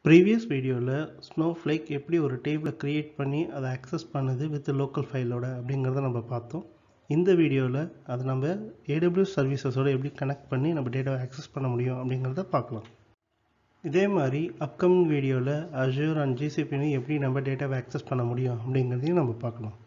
previous வீடியோவில் snowflake எப்படி ஒரு டேபிளை க்ரியேட் பண்ணி அதை அக்சஸ் பண்ணுது வித் லோக்கல் ஃபைலோட அப்படிங்கிறத நம்ம பார்த்தோம் இந்த வீடியோவில் அதை நம்ம ஏடபிள்யூஎஸ் சர்வீசஸோட எப்படி கனெக்ட் பண்ணி நம்ம டேட்டாவை அக்சஸ் பண்ண முடியும் அப்படிங்கிறத பார்க்கலாம் இதே மாதிரி அப்கமிங் வீடியோவில் அஜூர் அண்ட் ஜிசிபினு எப்படி நம்ம டேட்டாவை அக்சஸ் பண்ண முடியும் அப்படிங்கிறதையும் நம்ம பார்க்கலாம்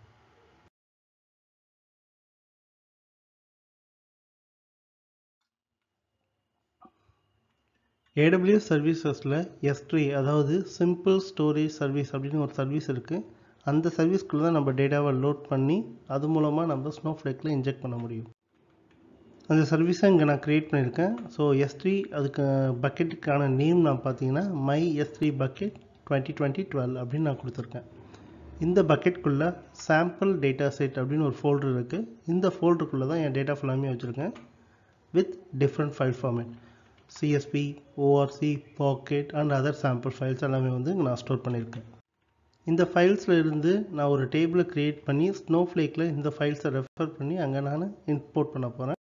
ஏடபிள்யூஎஸ் சர்வீசஸில் எஸ்3 அதாவது சிம்பிள் ஸ்டோரேஜ் சர்வீஸ் அப்படின்னு ஒரு சர்வீஸ் இருக்குது அந்த சர்வீஸ்க்குள்ளே தான் நம்ம டேட்டாவை லோட் பண்ணி அது மூலமாக நம்ம ஸ்னோஃப்ளேக்கில் இன்ஜெக்ட் பண்ண முடியும் அந்த சர்வீஸை இங்கே நான் க்ரியேட் பண்ணியிருக்கேன் ஸோ எஸ்3 அதுக்கு பக்கெட்டுக்கான நேம் நான் பார்த்தீங்கன்னா my S three bucket twenty twenty twelve அப்படின்னு நான் கொடுத்துருக்கேன் இந்த பக்கெட்டுக்குள்ளே சாம்பிள் டேட்டா செட் அப்படின்னு ஒரு ஃபோல்டர் இருக்குது இந்த ஃபோல்டருக்குள்ளே தான் என் டேட்டா ஃபுல்லாமே வச்சுருக்கேன் with different file format CSV ORC parquet and other sample files எல்லாமே வந்து நான் ஸ்டோர் பண்ணியிருக்கேன் இந்த ஃபைல்ஸில் இருந்து நான் ஒரு டேபிளை க்ரியேட் பண்ணி ஸ்னோஃப்ளேக்கில் இந்த ஃபைல்ஸை ரெஃபர் பண்ணி அங்கே நான் இம்போர்ட் பண்ண போகிறேன்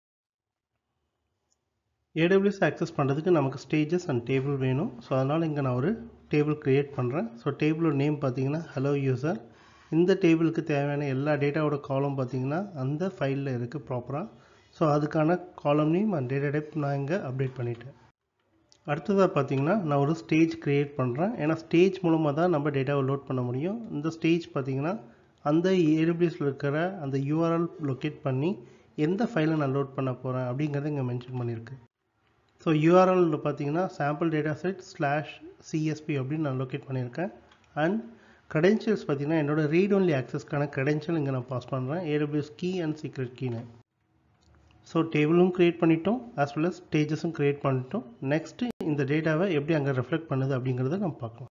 ஏடபிள்யூஎஸ் ஆக்சஸ் பண்ணுறதுக்கு நமக்கு ஸ்டேஜஸ் அண்ட் டேபிள் வேணும் ஸோ அதனால் இங்கே நான் ஒரு டேபிள் க்ரியேட் பண்ணுறேன் ஸோ டேபிளோட நேம் பார்த்தீங்கன்னா ஹலோ யூசர் இந்த டேபிளுக்கு தேவையான எல்லா டேட்டாவோட காலம் பார்த்தீங்கன்னா அந்த ஃபைலில் இருக்குது ப்ராப்பராக ஸோ அதுக்கான காலம் நேம் அண்ட் டேட்டா டைப் நான் இங்கே அப்டேட் பண்ணிட்டேன் அடுத்ததாக பார்த்தீங்கன்னா நான் ஒரு ஸ்டேஜ் க்ரியேட் பண்ணுறேன் ஏன்னா ஸ்டேஜ் மூலமாக தான் நம்ம டேட்டாவை லோட் பண்ண முடியும் இந்த ஸ்டேஜ் பார்த்தீங்கன்னா அந்த ஏடபிள்யூஸில் இருக்கிற அந்த யூஆர்எல் லொக்கேட் பண்ணி எந்த ஃபைலை நான் லோட் பண்ண போகிறேன் அப்படிங்கிறத இங்கே மென்ஷன் பண்ணியிருக்கு ஸோ யூஆர்எல் பார்த்தீங்கன்னா sample data set slash CSV அப்படின்னு நான் லொக்கேட் பண்ணியிருக்கேன் அண்ட் க்ரெடென்ஷியல்ஸ் பார்த்தீங்கன்னா என்னோட ரீட் ஒன்லி ஆக்சஸ்க்கான க்ரெடென்ஷியல் இங்கே நான் பாஸ் பண்ணுறேன் ஏடபிள்யூஎஸ் கீ அண்ட் சீக்ரெட் கீனு ஸோ டேபிளும் க்ரியேட் பண்ணிட்டோம் ஆஸ் வெல் அஸ் ஸ்டேஜஸும் க்ரியேட் பண்ணிட்டோம் நெக்ஸ்ட்டு இந்த டேட்டாவை எப்படி அங்கே ரெஃப்ளெக்ட் பண்ணுது அப்படிங்கிறத நம்ம பார்க்கலாம்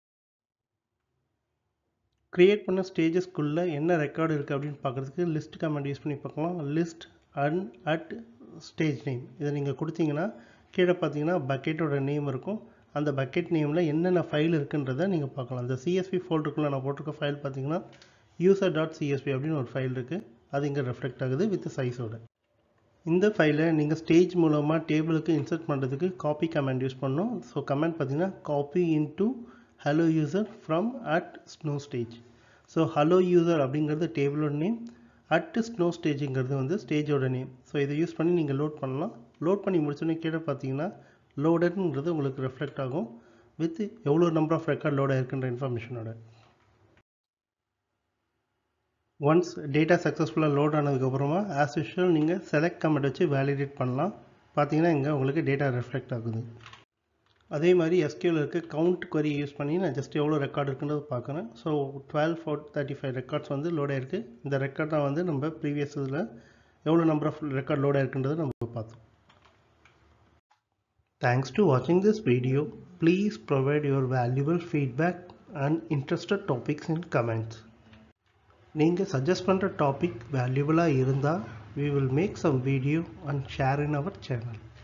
க்ரியேட் பண்ண ஸ்டேஜஸ்க்குள்ளே என்ன ரெக்கார்டு இருக்குது அப்படின்னு பார்க்குறதுக்கு லிஸ்ட் கமெண்ட் யூஸ் பண்ணி பார்க்கலாம் list and at stage name இதை நீங்கள் கொடுத்தீங்கன்னா கீழே பார்த்தீங்கன்னா பக்கெட்டோட நேம் இருக்கும் அந்த பக்கெட் நேமில் என்னென்ன ஃபைல் இருக்குன்றதை நீங்கள் பார்க்கலாம் அந்த சிஎஸ்பி ஃபோல்டருக்குள்ளே நான் போட்டிருக்க ஃபைல் பார்த்தீங்கன்னா யூசர் டாட் சிஎஸ்பி அப்படின்னு ஒரு ஃபைல் இருக்குது அது இங்கே ரெஃப்ளெக்ட் ஆகுது வித் சைஸோட இந்த ஃபைலை நீங்கள் ஸ்டேஜ் மூலமாக டேபிளுக்கு இன்சர்ட் பண்ணுறதுக்கு காப்பி கமெண்ட் யூஸ் பண்ணோம் ஸோ கமெண்ட் பார்த்தீங்கன்னா copy into hello user from at snow stage so hello user அப்படிங்கிறது டேபிளோட நேம் அட் ஸ்னோ ஸ்டேஜுங்கிறது வந்து ஸ்டேஜோட நேம் ஸோ இதை யூஸ் பண்ணி நீங்கள் லோட் பண்ணலாம் லோட் பண்ணி முடிச்சோடனே கீழே பார்த்தீங்கன்னா லோடட்ங்கிறது உங்களுக்கு ரெஃப்ளெக்ட் ஆகும் வித் எவ்வளோ நம்பர் ஆஃப் ரெக்கார்ட் லோட் ஆயிருக்குன்ற இன்ஃபர்மேஷனோட ஒன்ஸ் டேட்டா சக்ஸஸ்ஃபுல்லாக லோட் ஆனதுக்கப்புறமா ஆஸ் யூஷுவல் நீங்கள் செலக்ட் கமெண்ட் வச்சு வேலிடேட் பண்ணலாம் பார்த்தீங்கன்னா இங்கே உங்களுக்கு டேட்டா ரெஃப்ளெக்ட் ஆகுது அதே மாதிரி எஸ்கியூவில் இருக்க கவுண்ட் query யூஸ் பண்ணி நான் ஜஸ்ட் எவ்வளோ ரெக்கார்ட் இருக்குன்றது பார்க்குறேன் so twelve four thirty five records வந்து லோட் ஆயிருக்கு இந்த ரெக்கார்ட் தான் வந்து நம்ம ப்ரீவியஸ் இதில் எவ்வளோ நம்பர் ஆஃப் ரெக்கார்ட் லோட் ஆயிருக்குன்றது நம்ம பார்த்தோம் தேங்க்ஸ் டு வாட்சிங் this video please provide your valuable feedback and interested topics in comments நீங்கள் சஜஸ்ட் பண்ணுற டாபிக் வேல்யூபுளாக இருந்தால் we will make some video and share in our channel